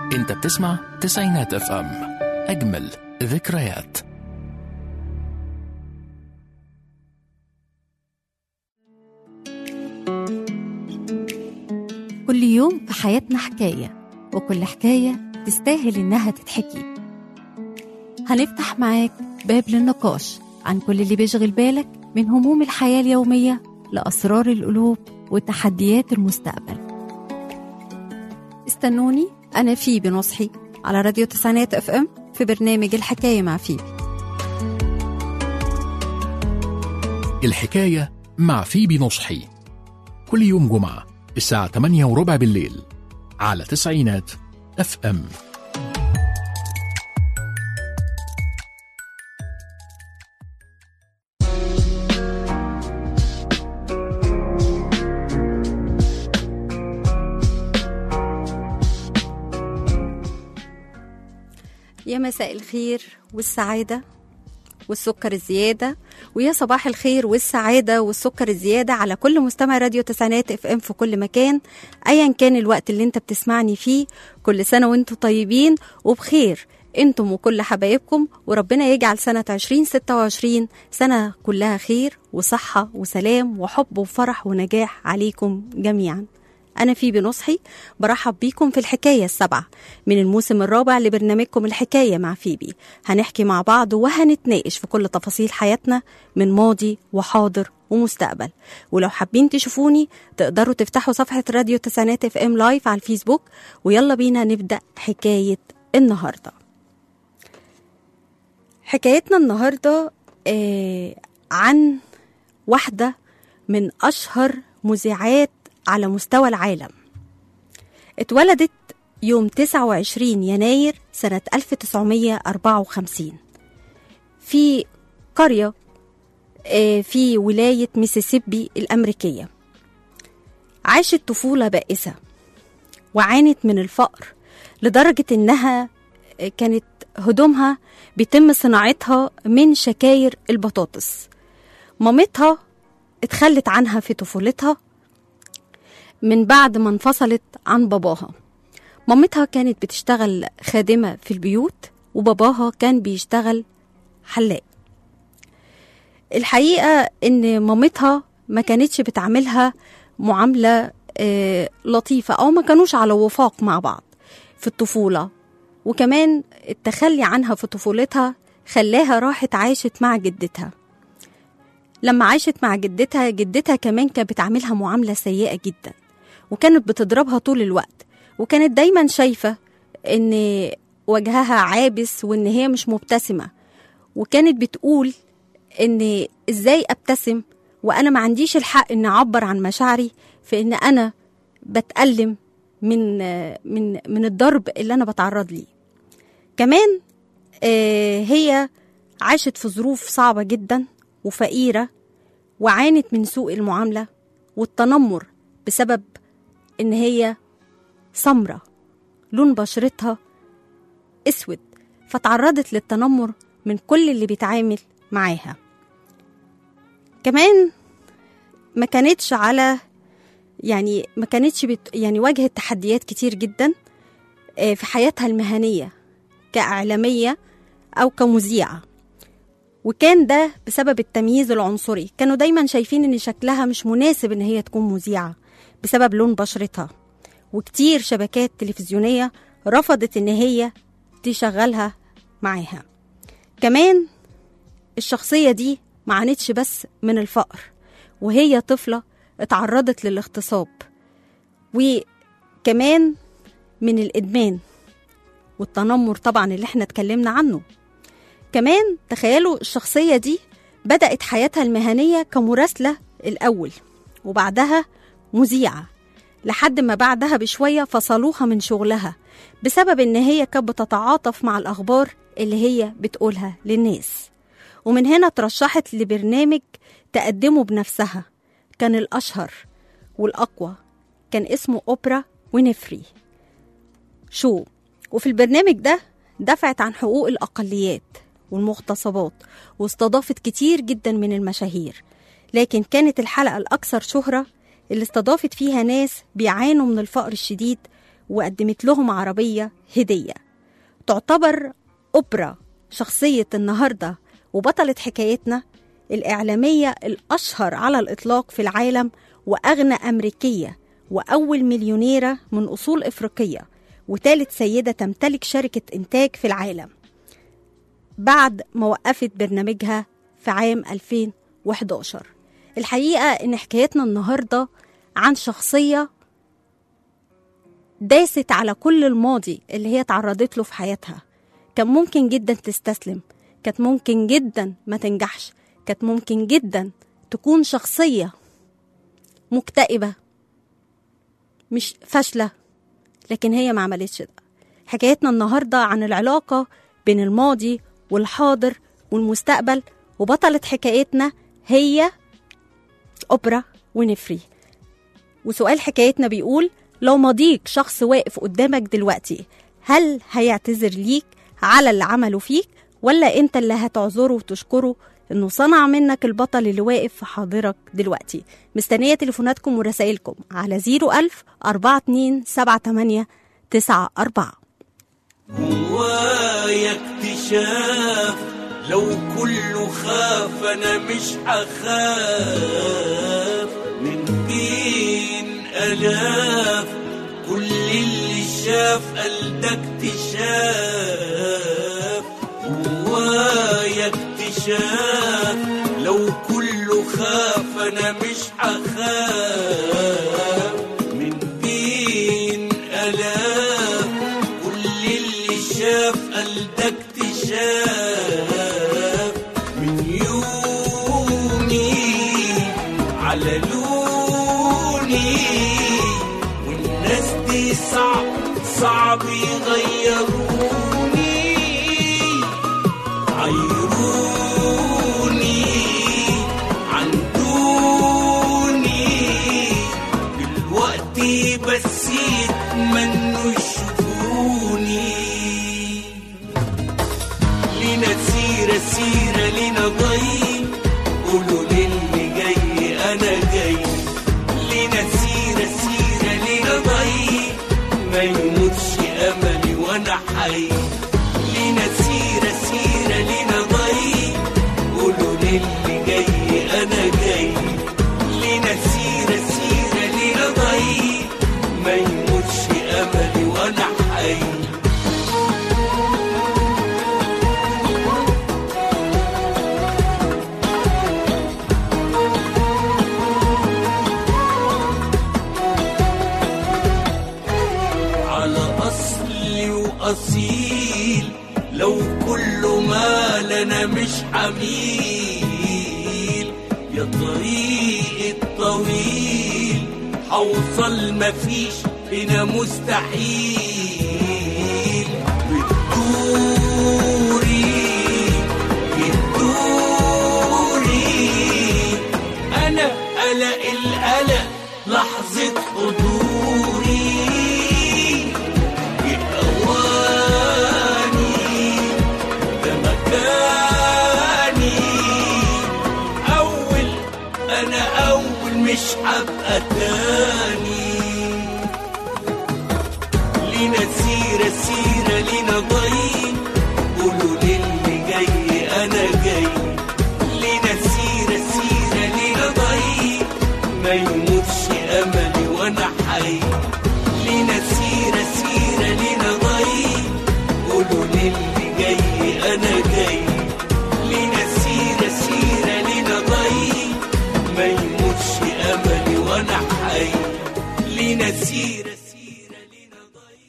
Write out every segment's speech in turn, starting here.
انت بتسمع تسعينات اف ام اجمل ذكريات كل يوم في حياتنا حكاية وكل حكاية تستاهل إنها تتحكي هنفتح معاك باب للنقاش عن كل اللي بيشغل بالك من هموم الحياة اليومية لأسرار القلوب وتحديات المستقبل استنوني أنا فيبي نصحي على راديو تسعينات اف ام في برنامج الحكاية مع فيبي الحكاية مع فيبي نصحي كل يوم جمعة الساعة 8 وربع بالليل على تسعينات اف ام يا مساء الخير والسعادة والسكر الزيادة ويا صباح الخير والسعادة والسكر الزيادة على كل مستمع راديو تسعينات اف ام في كل مكان ايا كان الوقت اللي انت بتسمعني فيه كل سنة وانتم طيبين وبخير انتم وكل حبايبكم وربنا يجعل سنة 2026 سنة كلها خير وصحة وسلام وحب وفرح ونجاح عليكم جميعا أنا فيبي نصحي برحب بيكم في الحكاية السبعة من الموسم الرابع لبرنامجكم الحكاية مع فيبي هنحكي مع بعض وهنتناقش في كل تفاصيل حياتنا من ماضي وحاضر ومستقبل ولو حابين تشوفوني تقدروا تفتحوا صفحة راديو تسعينات اف ام لايف على الفيسبوك ويلا بينا نبدأ حكاية النهاردة حكايتنا النهاردة آه عن واحدة من أشهر مذيعات على مستوى العالم اتولدت يوم 29 يناير سنة 1954 في قرية آه، في ولاية ميسيسيبي الأمريكية عاشت طفولة بائسة وعانت من الفقر لدرجة إنها آه، كانت هدومها بيتم صناعتها من شكاير البطاطس مامتها اتخلت عنها في طفولتها من بعد ما انفصلت عن باباها مامتها كانت بتشتغل خادمة في البيوت وباباها كان بيشتغل حلاق الحقيقة إن مامتها ما كانتش بتعاملها معاملة آه، لطيفة أو ما كانوش على وفاق مع بعض في الطفولة وكمان التخلي عنها في طفولتها خلاها راحت عاشت مع جدتها لما عاشت مع جدتها جدتها كمان كانت بتعاملها معاملة سيئة جدا وكانت بتضربها طول الوقت وكانت دايما شايفة ان وجهها عابس وان هي مش مبتسمة وكانت بتقول ان ازاي ابتسم وانا ما عنديش الحق ان اعبر عن مشاعري في ان انا بتألم من من من الضرب اللي انا بتعرض ليه كمان آه، هي عاشت في ظروف صعبة جدا وفقيرة وعانت من سوء المعاملة والتنمر بسبب إن هي سمرة لون بشرتها أسود فتعرضت للتنمر من كل اللي بيتعامل معاها كمان ما كانتش على يعني ما كانتش بت يعني واجهت تحديات كتير جدا آه، في حياتها المهنية كإعلامية أو كمذيعة وكان ده بسبب التمييز العنصري كانوا دايما شايفين ان شكلها مش مناسب ان هي تكون مذيعة بسبب لون بشرتها وكتير شبكات تلفزيونية رفضت ان هي تشغلها معاها كمان الشخصية دي ما عانتش بس من الفقر وهي طفلة اتعرضت للاغتصاب وكمان من الإدمان والتنمر طبعا اللي احنا اتكلمنا عنه كمان تخيلوا الشخصية دي بدأت حياتها المهنية كمراسلة الأول وبعدها مذيعة لحد ما بعدها بشوية فصلوها من شغلها بسبب إن هي كانت بتتعاطف مع الأخبار اللي هي بتقولها للناس ومن هنا ترشحت لبرنامج تقدمه بنفسها كان الأشهر والأقوى كان اسمه أوبرا وينفري شو وفي البرنامج ده دفعت عن حقوق الأقليات والمغتصبات واستضافت كتير جدا من المشاهير لكن كانت الحلقة الأكثر شهرة اللي استضافت فيها ناس بيعانوا من الفقر الشديد وقدمت لهم عربية هدية تعتبر أوبرا شخصية النهاردة وبطلة حكايتنا الإعلامية الأشهر على الإطلاق في العالم وأغنى أمريكية وأول مليونيرة من أصول إفريقية وثالث سيدة تمتلك شركة إنتاج في العالم بعد ما وقفت برنامجها في عام 2011 الحقيقة إن حكايتنا النهاردة عن شخصية داست على كل الماضي اللي هي تعرضت له في حياتها كان ممكن جدا تستسلم كانت ممكن جدا ما تنجحش كانت ممكن جدا تكون شخصية مكتئبة مش فاشلة لكن هي ما عملتش ده حكايتنا النهاردة عن العلاقة بين الماضي والحاضر والمستقبل وبطلة حكايتنا هي أوبرا وينفري وسؤال حكايتنا بيقول لو ماضيك شخص واقف قدامك دلوقتي هل هيعتذر ليك على اللي عمله فيك ولا انت اللي هتعذره وتشكره انه صنع منك البطل اللي واقف في حاضرك دلوقتي مستنية تليفوناتكم ورسائلكم على 01000 42 78 94 جوايا اكتشاف لو كله خاف انا مش هخاف من بين الاف كل اللي شاف قال ده اكتشاف جوايا اكتشاف لو كله خاف انا مش هخاف من بين الاف كل اللي شاف قال ده اكتشاف من يومي على لوني والناس دي صعب صعب يغيروني عيروني عن دوني دلوقتي بس يتمنوا يشوفوني لينا سيرة سيرة لينا ضي قولوا للي جاي أنا جاي لينا سيرة سيرة لينا ضي ما يموتش أملي وأنا حي لينا سيرة سيرة لينا ضي قولوا للي جاي أنا جاي لينا سيرة سيرة لينا ضي ما يموتش أملي وأنا حي على أصلي وأصيل لو كل ما لنا مش حميل يا طريق الطويل حوصل مفيش هنا مستحيل بتدوري بتدوري أنا قلق القلق لحظة حضوري أواني ده مكاني أول أنا أول مش هبقى تاني لينا سيرة سيرة لينا ضي قولوا للي جاي أنا جاي لينا سيرة سيرة لينا ضي ما يموتش أملي وأنا حي لينا سيرة سيرة لينا ضي قولوا للي جاي أنا جاي لينا سيرة سيرة لينا ضي ما يموتش أملي وأنا حي لينا سيرة سيرة لينا ضي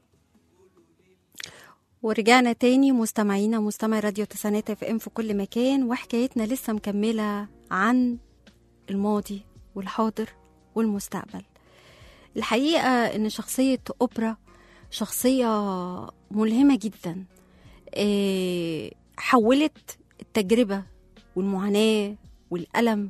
ورجعنا تاني مستمعينا مستمعي راديو تسعينات اف ام في كل مكان وحكايتنا لسه مكملة عن الماضي والحاضر والمستقبل الحقيقة ان شخصية اوبرا شخصية ملهمة جدا إيه، حولت التجربة والمعاناة والألم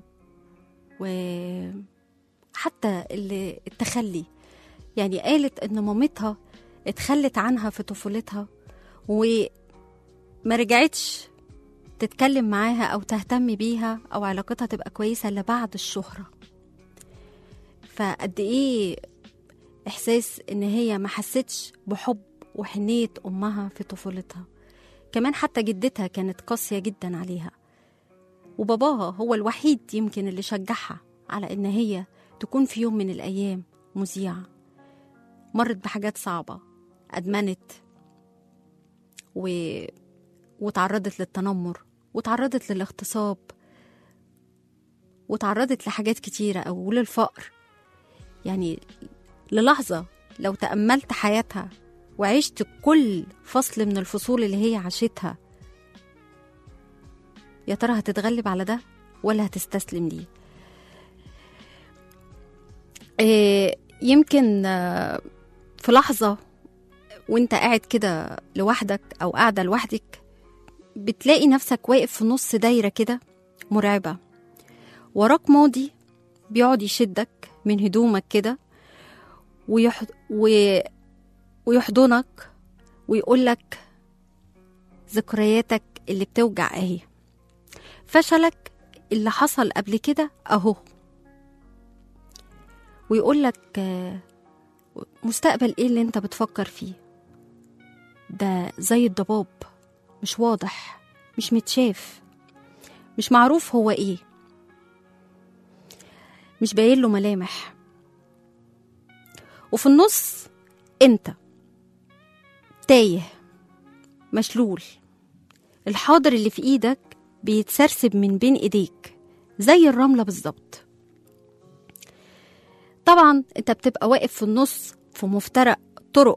وحتى ال- التخلي يعني قالت ان مامتها اتخلت عنها في طفولتها وما رجعتش تتكلم معاها او تهتم بيها او علاقتها تبقى كويسه الا بعد الشهره فقد ايه إحساس إن هي ما حستش بحب وحنية أمها في طفولتها كمان حتى جدتها كانت قاسية جدا عليها وباباها هو الوحيد يمكن اللي شجعها على إن هي تكون في يوم من الأيام مذيعة مرت بحاجات صعبة أدمنت و... وتعرضت للتنمر وتعرضت للاغتصاب وتعرضت لحاجات كتيرة أو للفقر يعني للحظة لو تأملت حياتها وعشت كل فصل من الفصول اللي هي عاشتها يا ترى هتتغلب على ده ولا هتستسلم ليه إيه يمكن آه، في لحظة وانت قاعد كده لوحدك أو قاعدة لوحدك بتلاقي نفسك واقف في نص دايرة كده مرعبة وراك ماضي بيقعد يشدك من هدومك كده ويح... و... ويحضنك ويقولك ذكرياتك اللي بتوجع اهي فشلك اللي حصل قبل كده اهو ويقولك آه، مستقبل ايه اللي انت بتفكر فيه ده زي الضباب مش واضح مش متشاف مش معروف هو ايه مش باين له ملامح وفي النص انت تايه مشلول الحاضر اللي في ايدك بيتسرسب من بين ايديك زي الرملة بالظبط طبعا انت بتبقى واقف في النص في مفترق طرق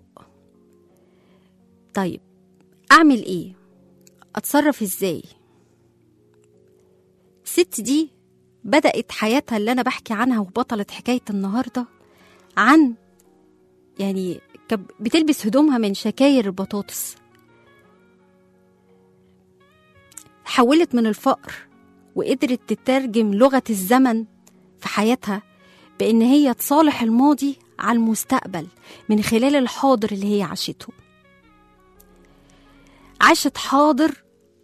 طيب اعمل ايه اتصرف ازاي الست دي بدأت حياتها اللي أنا بحكي عنها وبطلة حكاية النهاردة عن يعني كب- بتلبس هدومها من شكاير البطاطس حولت من الفقر وقدرت تترجم لغة الزمن في حياتها بإن هي تصالح الماضي على المستقبل من خلال الحاضر اللي هي عاشته عاشت حاضر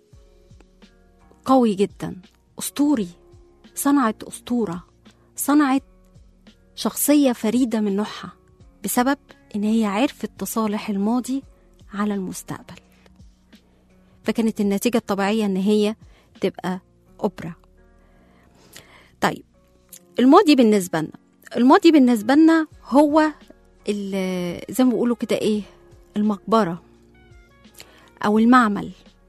قوي جدا أسطوري صنعت أسطورة صنعت شخصية فريدة من نوعها بسبب إن هي عرفت تصالح الماضي على المستقبل فكانت النتيجة الطبيعية إن هي تبقى أوبرا طيب الماضي بالنسبة لنا الماضي بالنسبة لنا هو ال- زي ما بيقولوا كده إيه المقبرة أو المعمل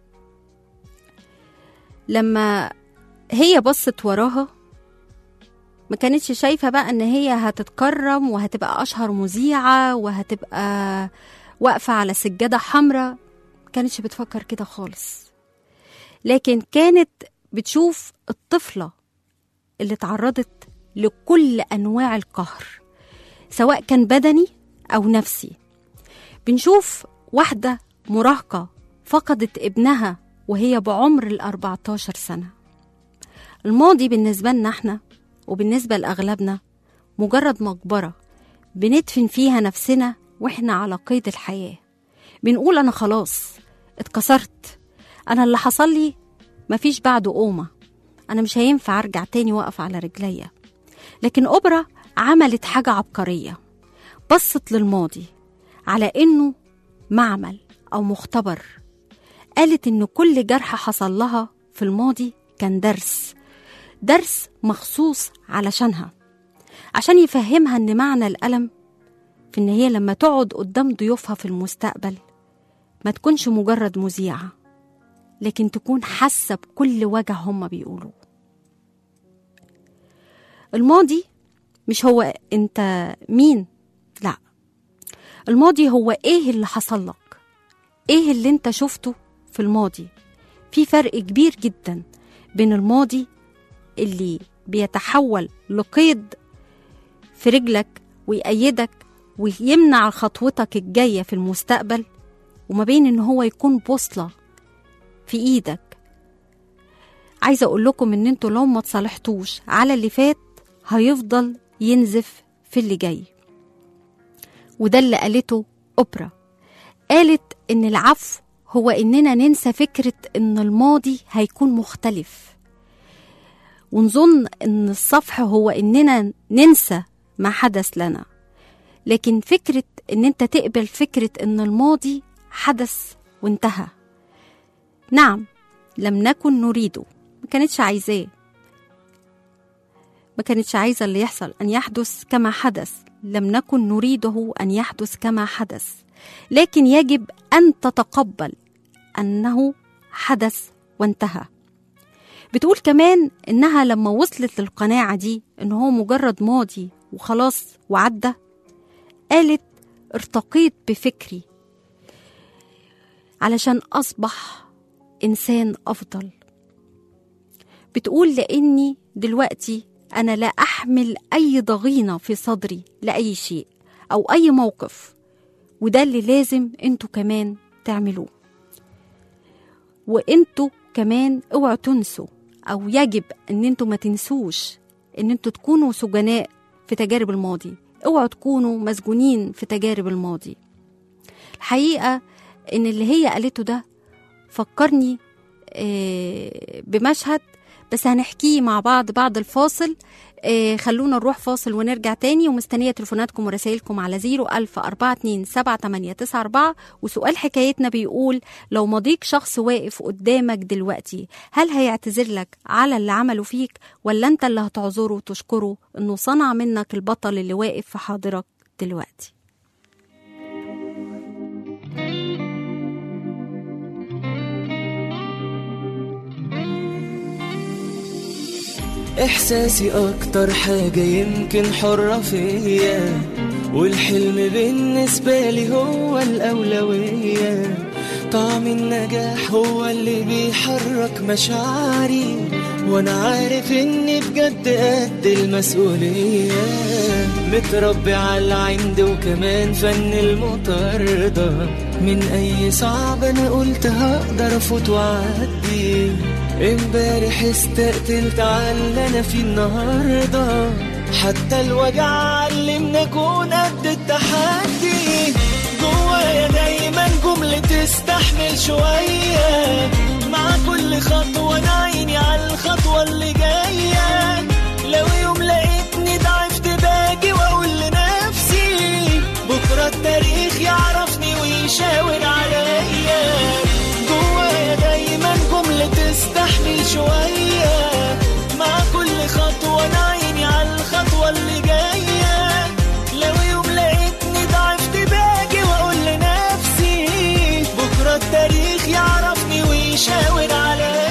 لما هي بصت وراها ما كانتش شايفة بقى ان هي هتتكرم وهتبقى اشهر مذيعة وهتبقى واقفة على سجادة حمراء ما كانتش بتفكر كده خالص لكن كانت بتشوف الطفلة اللي تعرضت لكل انواع القهر سواء كان بدني او نفسي بنشوف واحدة مراهقة فقدت ابنها وهي بعمر ال 14 سنة الماضي بالنسبة لنا احنا وبالنسبة لأغلبنا مجرد مقبرة بندفن فيها نفسنا واحنا على قيد الحياة بنقول أنا خلاص اتكسرت أنا اللي حصل لي مفيش بعده قومة أنا مش هينفع أرجع تاني وأقف على رجليا لكن أوبرا عملت حاجة عبقرية بصت للماضي على إنه معمل أو مختبر قالت إن كل جرح حصل لها في الماضي كان درس درس مخصوص علشانها عشان يفهمها إن معنى الألم في إن هي لما تقعد قدام ضيوفها في المستقبل ما تكونش مجرد مذيعة لكن تكون حاسة بكل وجع هما بيقولوه الماضي مش هو انت مين لا الماضي هو ايه اللي حصل لك ايه اللي انت شفته في الماضي في فرق كبير جدا بين الماضي اللي بيتحول لقيد في رجلك ويأيدك ويمنع خطوتك الجاية في المستقبل وما بين ان هو يكون بوصلة في ايدك عايزة اقول لكم ان انتوا لو ما تصالحتوش على اللي فات هيفضل ينزف في اللي جاي وده اللي قالته أوبرا قالت إن العفو هو إننا ننسى فكرة إن الماضي هيكون مختلف ونظن إن الصفح هو إننا ننسى ما حدث لنا لكن فكرة ان انت تقبل فكرة ان الماضي حدث وانتهى نعم لم نكن نريده ما كانتش عايزاه ما كانتش عايزة اللي يحصل أن يحدث كما حدث لم نكن نريده أن يحدث كما حدث لكن يجب أن تتقبل أنه حدث وانتهى بتقول كمان إنها لما وصلت للقناعة دي إن هو مجرد ماضي وخلاص وعدى قالت ارتقيت بفكري علشان أصبح إنسان أفضل بتقول لأني دلوقتي أنا لا أحمل أي ضغينة في صدري لأي شيء أو أي موقف وده اللي لازم انتوا كمان تعملوه وانتوا كمان اوعوا تنسوا او يجب ان انتوا ما تنسوش ان انتوا تكونوا سجناء في تجارب الماضي اوعوا تكونوا مسجونين في تجارب الماضي الحقيقة ان اللي هي قالته ده فكرني آه، بمشهد بس هنحكيه مع بعض بعد الفاصل آه، خلونا نروح فاصل ونرجع تاني ومستنية تليفوناتكم ورسائلكم على 01000 427 وسؤال حكايتنا بيقول لو مضيق شخص واقف قدامك دلوقتي هل هيعتذر لك على اللي عمله فيك ولا انت اللي هتعذره وتشكره انه صنع منك البطل اللي واقف في حاضرك دلوقتي إحساسي أكتر حاجة يمكن حرة فيا والحلم بالنسبة لي هو الأولوية طعم النجاح هو اللي بيحرك مشاعري وأنا عارف إني بجد قد المسؤولية متربي على العند وكمان فن المطاردة من أي صعب أنا قلت هقدر أفوت وأعدي امبارح استقتلت على اللي انا فيه النهارده حتى الوجع علمنا اكون قد التحدي جوايا دايما جملة تستحمل شوية مع كل خطوة انا عيني على الخطوة اللي جاية لو يوم لقيتني ضعفت باجي واقول لنفسي بكرة التاريخ يعرفني ويشاور عليا جوايا دايما جملة تستحمل شوية مع كل خطوة أنا عيني على الخطوة اللي جاية لو يوم لقيتني ضعفت باجي وأقول لنفسي بكرة التاريخ يعرفني ويشاور عليا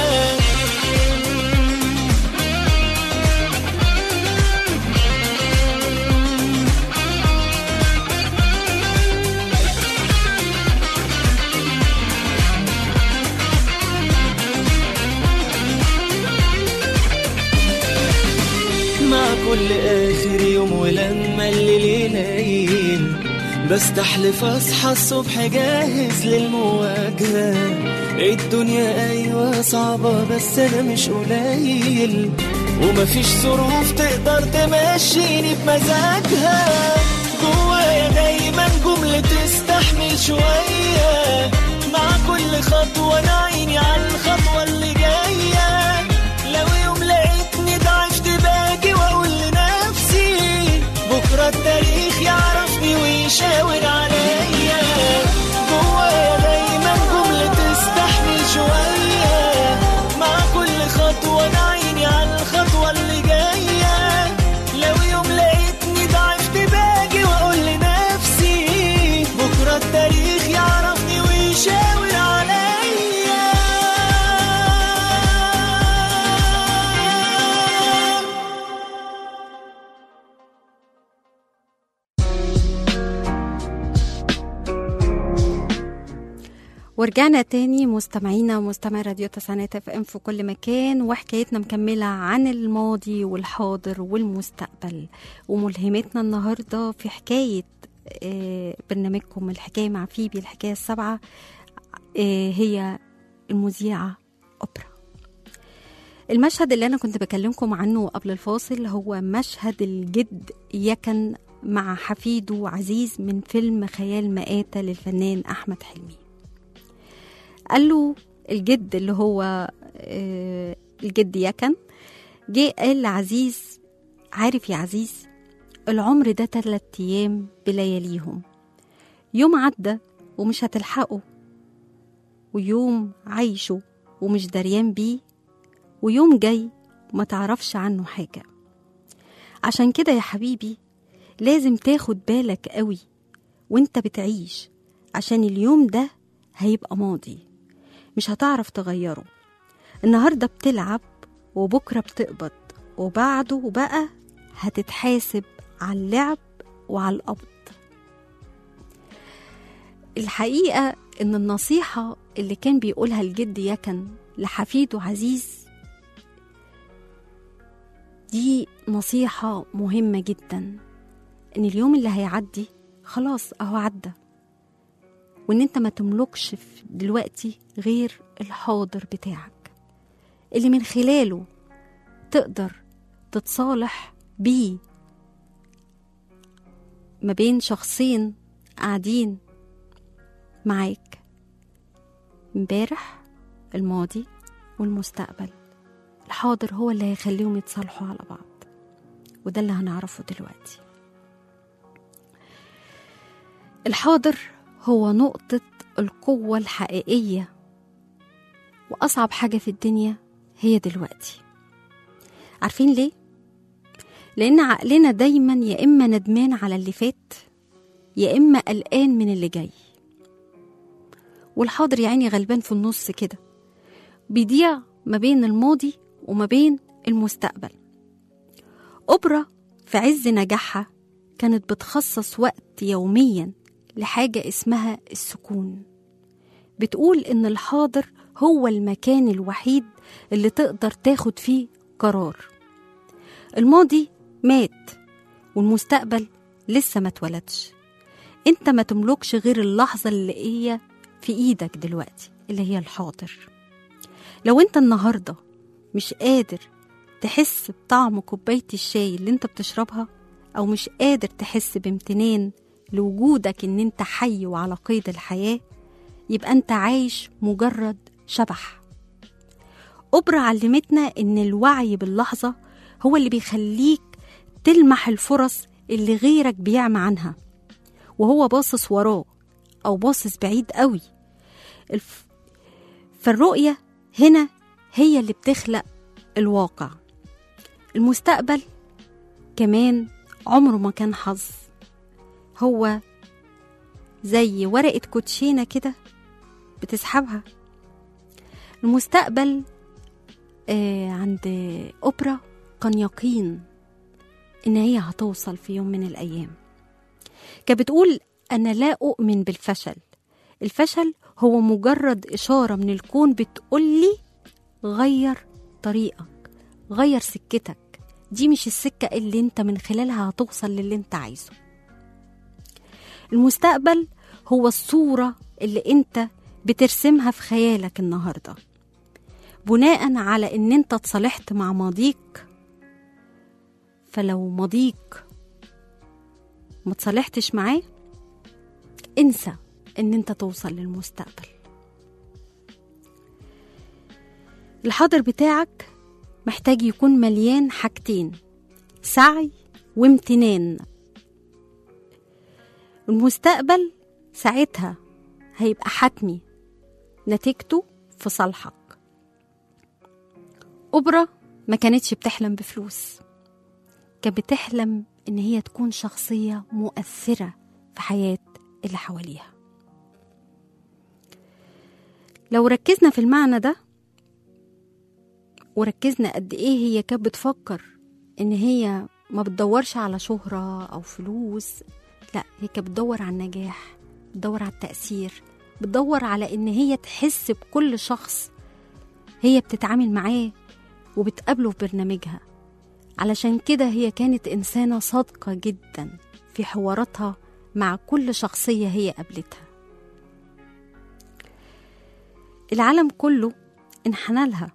مع كل آخر يوم ولما الليل يليل بستحلف أصحى الصبح جاهز للمواجهة الدنيا أيوة صعبة بس أنا مش قليل ومفيش ظروف تقدر تمشيني بمزاجها جوايا دايما جملة تستحمل شوية مع كل خطوة أنا عيني على الخطوة اللي جاية لو يوم لقيتني ضعفت باجي واقول لنفسي بكره التاريخ يعرفني ويشاور عليا جوايا دايما جمله تستحمل شويه مع كل خطوه انا عيني على الخطوه اللي جايه لو يوم لقيتني ضعفت باجي واقول لنفسي بكره التاريخ يعرفني ويشاور عليا ورجعنا تاني مستمعينا ومستمعي راديو تسعينات اف ام في كل مكان وحكايتنا مكملة عن الماضي والحاضر والمستقبل وملهمتنا النهاردة في حكاية آه، برنامجكم الحكاية مع فيبي الحكاية السبعة آه، هي المذيعة أوبرا المشهد اللي أنا كنت بكلمكم عنه قبل الفاصل هو مشهد الجد يكن مع حفيده عزيز من فيلم خيال مآتة للفنان أحمد حلمي قال له الجد اللي هو آه، الجد يكن جه قال لعزيز عارف يا عزيز العمر ده تلات أيام بلياليهم يوم عدى ومش هتلحقه ويوم عايشه ومش دريان بيه ويوم جاي وما تعرفش عنه حاجة عشان كده يا حبيبي لازم تاخد بالك قوي وانت بتعيش عشان اليوم ده هيبقى ماضي مش هتعرف تغيره النهاردة بتلعب وبكرة بتقبض وبعده بقى هتتحاسب على اللعب وعلى القبض الحقيقة إن النصيحة اللي كان بيقولها الجد يكن لحفيده عزيز دي نصيحة مهمة جدا إن اليوم اللي هيعدي خلاص أهو عدى وإن أنت ما تملكش في دلوقتي غير الحاضر بتاعك اللي من خلاله تقدر تتصالح بيه ما بين شخصين قاعدين معاك امبارح الماضي والمستقبل الحاضر هو اللي هيخليهم يتصالحوا على بعض وده اللي هنعرفه دلوقتي الحاضر هو نقطة القوة الحقيقية وأصعب حاجة في الدنيا هي دلوقتي عارفين ليه؟ لأن عقلنا دايما يا إما ندمان على اللي فات يا إما قلقان من اللي جاي والحاضر يا عيني غلبان في النص كده بيضيع ما بين الماضي وما بين المستقبل أوبرا في عز نجاحها كانت بتخصص وقت يوميا لحاجة اسمها السكون بتقول إن الحاضر هو المكان الوحيد اللي تقدر تاخد فيه قرار الماضي مات والمستقبل لسه ما اتولدش انت ما تملكش غير اللحظة اللي هي في ايدك دلوقتي اللي هي الحاضر لو انت النهاردة مش قادر تحس بطعم كوباية الشاي اللي انت بتشربها او مش قادر تحس بامتنان لوجودك ان انت حي وعلى قيد الحياة يبقى انت عايش مجرد شبح أوبرا علمتنا ان الوعي باللحظة هو اللي بيخليك تلمح الفرص اللي غيرك بيعمى عنها وهو باصص وراه أو باصص بعيد قوي الف... فالرؤية هنا هي اللي بتخلق الواقع المستقبل كمان عمره ما كان حظ هو زي ورقة كوتشينة كده بتسحبها المستقبل آه عند أوبرا كان يقين إن هي هتوصل في يوم من الأيام كانت بتقول أنا لا أؤمن بالفشل الفشل هو مجرد إشارة من الكون بتقولي غير طريقك غير سكتك دي مش السكة اللي انت من خلالها هتوصل للي انت عايزه المستقبل هو الصورة اللي انت بترسمها في خيالك النهاردة بناء على ان انت اتصالحت مع ماضيك فلو ماضيك ما تصالحتش معاه انسى ان انت توصل للمستقبل الحاضر بتاعك محتاج يكون مليان حاجتين سعي وامتنان المستقبل ساعتها هيبقى حتمي نتيجته في صالحك أوبرا ما كانتش بتحلم بفلوس كانت بتحلم إن هي تكون شخصية مؤثرة في حياة اللي حواليها لو ركزنا في المعنى ده وركزنا قد ايه هي كانت بتفكر ان هي ما بتدورش على شهرة او فلوس لا هي كانت بتدور على النجاح بتدور على التأثير بتدور على ان هي تحس بكل شخص هي بتتعامل معاه وبتقابله في برنامجها علشان كده هي كانت إنسانة صادقة جدا في حواراتها مع كل شخصية هي قابلتها العالم كله انحنى لها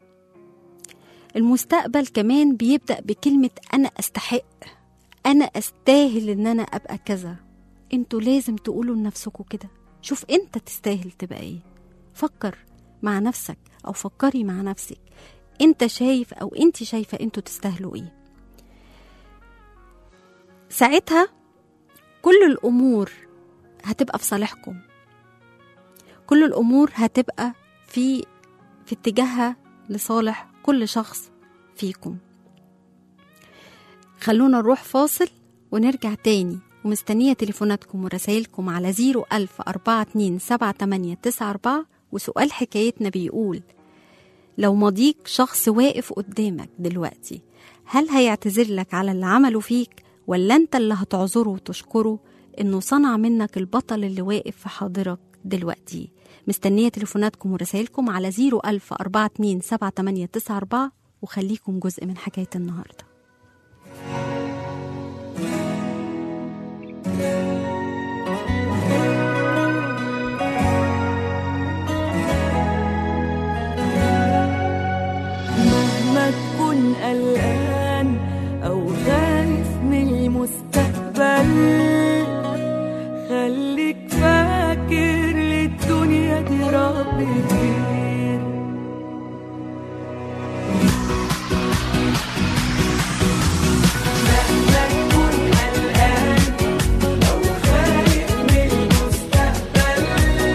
المستقبل كمان بيبدأ بكلمة أنا أستحق أنا أستاهل إن أنا أبقى كذا انتوا لازم تقولوا لنفسكوا كده شوف انت تستاهل تبقى ايه فكر مع نفسك او فكري مع نفسك انت شايف او انت شايفة انتوا تستاهلوا ايه ساعتها كل الامور هتبقى في صالحكم كل الامور هتبقى في في اتجاهها لصالح كل شخص فيكم خلونا نروح فاصل ونرجع تاني ومستنية تليفوناتكم ورسايلكم على 010427894 وسؤال حكايتنا بيقول لو مضيق شخص واقف قدامك دلوقتي هل هيعتذر لك على اللي عمله فيك ولا انت اللي هتعذره وتشكره انه صنع منك البطل اللي واقف في حاضرك دلوقتي مستنية تليفوناتكم ورسائلكم على 010427894 وخليكم جزء من حكاية النهارده مهما تكون قلقان أو خايف من المستقبل خليك فاكر للدنيا دي رب كبير مهما تكون قلقان أو خايف من المستقبل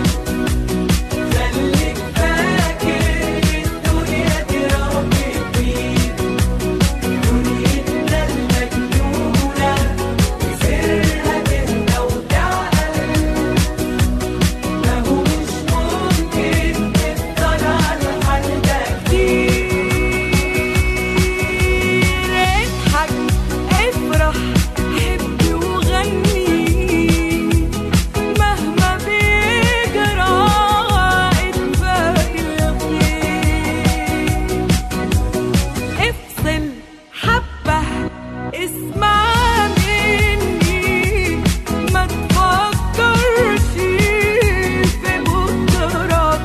خليك فاكر الدنيا دي رب كبير دنيتنا المجنونة بسرها تهدى وتعقل ما هو مش ممكن تفضل على الحال ده كتير اضحك افرح حب وغني مهما بيجرى اتبادل الخير افصل حبة اسمع مني ما تفكرش في بكرة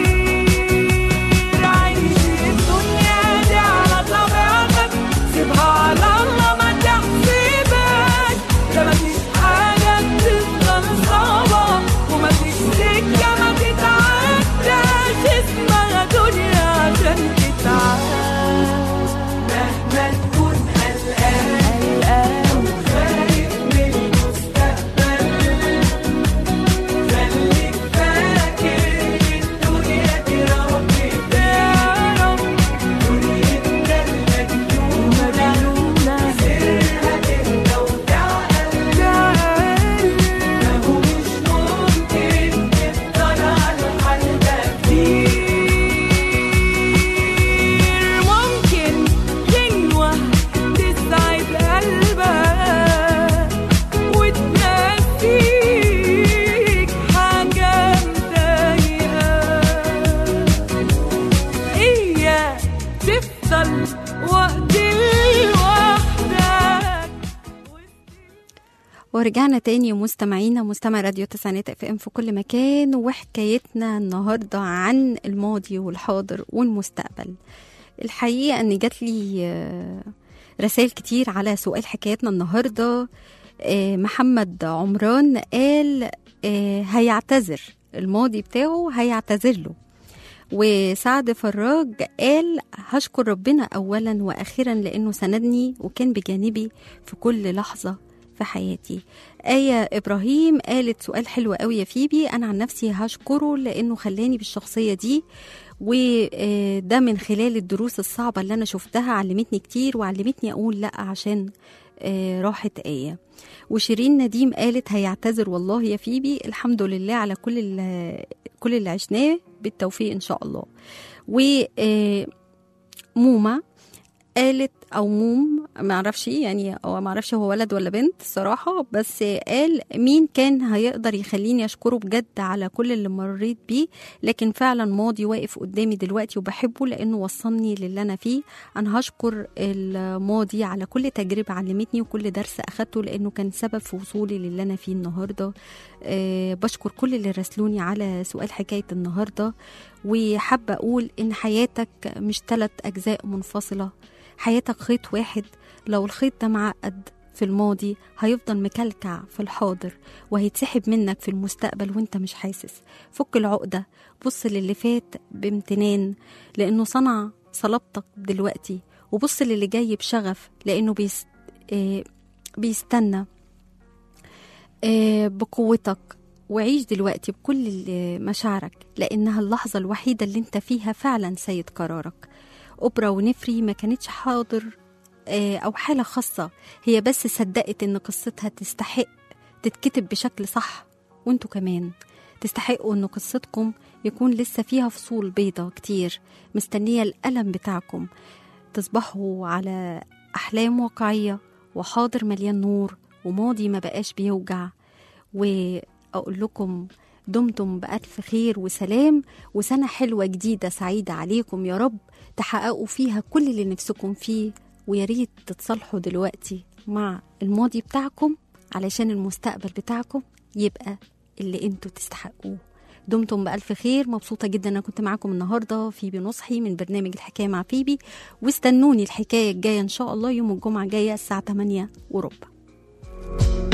كتير عيش الدنيا دي على طبيعتك سيبها على الله ما تحسبهاش ده مفيش حاجة بتفضل صعبة ومفيش سكة ما تتعداش اسمها دنيا عشان تتعاش مهما تكون قلقان أو خايف من المستقبل خليك فاكر الدنيا دي رب يا رب دنيتنا المجنونة سرها تهدى وتعقل ما هو مش ممكن تفضل على الحال ده كتير ممكن غنوة تسعد قلبك وتنسيك حاجة مضايقاك إياك تفضل وقت لوحدك ورجعنا تاني مستمعينا مستمع راديو تسعينات اف ام في كل مكان وحكايتنا النهارده عن الماضي والحاضر والمستقبل الحقيقه ان جات لي آه، رسائل كتير على سؤال حكايتنا النهارده آه، محمد عمران قال آه، هيعتذر الماضي بتاعه هيعتذر له وسعد فراج قال هشكر ربنا اولا واخيرا لانه سندني وكان بجانبي في كل لحظه في حياتي آية إبراهيم قالت سؤال حلو قوي يا فيبي أنا عن نفسي هشكره لأنه خلاني بالشخصية دي وده من خلال الدروس الصعبة اللي أنا شفتها علمتني كتير وعلمتني أقول لأ عشان آه، راحت آية وشيرين نديم قالت هيعتذر والله يا فيبي الحمد لله على كل اللي كل اللي عشناه بالتوفيق إن شاء الله وموما قالت او موم ما اعرفش يعني او ما اعرفش هو ولد ولا بنت الصراحه بس قال مين كان هيقدر يخليني اشكره بجد على كل اللي مريت بيه لكن فعلا ماضي واقف قدامي دلوقتي وبحبه لانه وصلني للي انا فيه انا هشكر الماضي على كل تجربه علمتني وكل درس اخدته لانه كان سبب في وصولي للي انا فيه النهارده أه بشكر كل اللي راسلوني على سؤال حكايه النهارده وحابه اقول ان حياتك مش ثلاث اجزاء منفصله حياتك خيط واحد لو الخيط ده معقد في الماضي هيفضل مكلكع في الحاضر وهيتسحب منك في المستقبل وانت مش حاسس فك العقدة بص للي فات بامتنان لأنه صنع صلابتك دلوقتي وبص للي جاي بشغف لأنه بيس... آه بيستنى آه، بقوتك وعيش دلوقتي بكل ال- مشاعرك لأنها اللحظة الوحيدة اللي انت فيها فعلا سيد قرارك أوبرا ونفري ما كانتش حاضر آه، أو حالة خاصة هي بس صدقت إن قصتها تستحق تتكتب بشكل صح وانتوا كمان تستحقوا إن قصتكم يكون لسه فيها فصول بيضة كتير مستنية الألم بتاعكم تصبحوا على أحلام واقعية وحاضر مليان نور وماضي ما بقاش بيوجع وأقول لكم دمتم بألف خير وسلام وسنة حلوة جديدة سعيدة عليكم يا رب تحققوا فيها كل اللي نفسكم فيه ويا ريت تتصالحوا دلوقتي مع الماضي بتاعكم علشان المستقبل بتاعكم يبقى اللي انتوا تستحقوه دمتم بألف خير مبسوطة جدا أنا كنت معاكم النهاردة فيبي نصحي من برنامج الحكاية مع فيبي واستنوني الحكاية الجاية إن شاء الله يوم الجمعة الجاية الساعة 8 وربع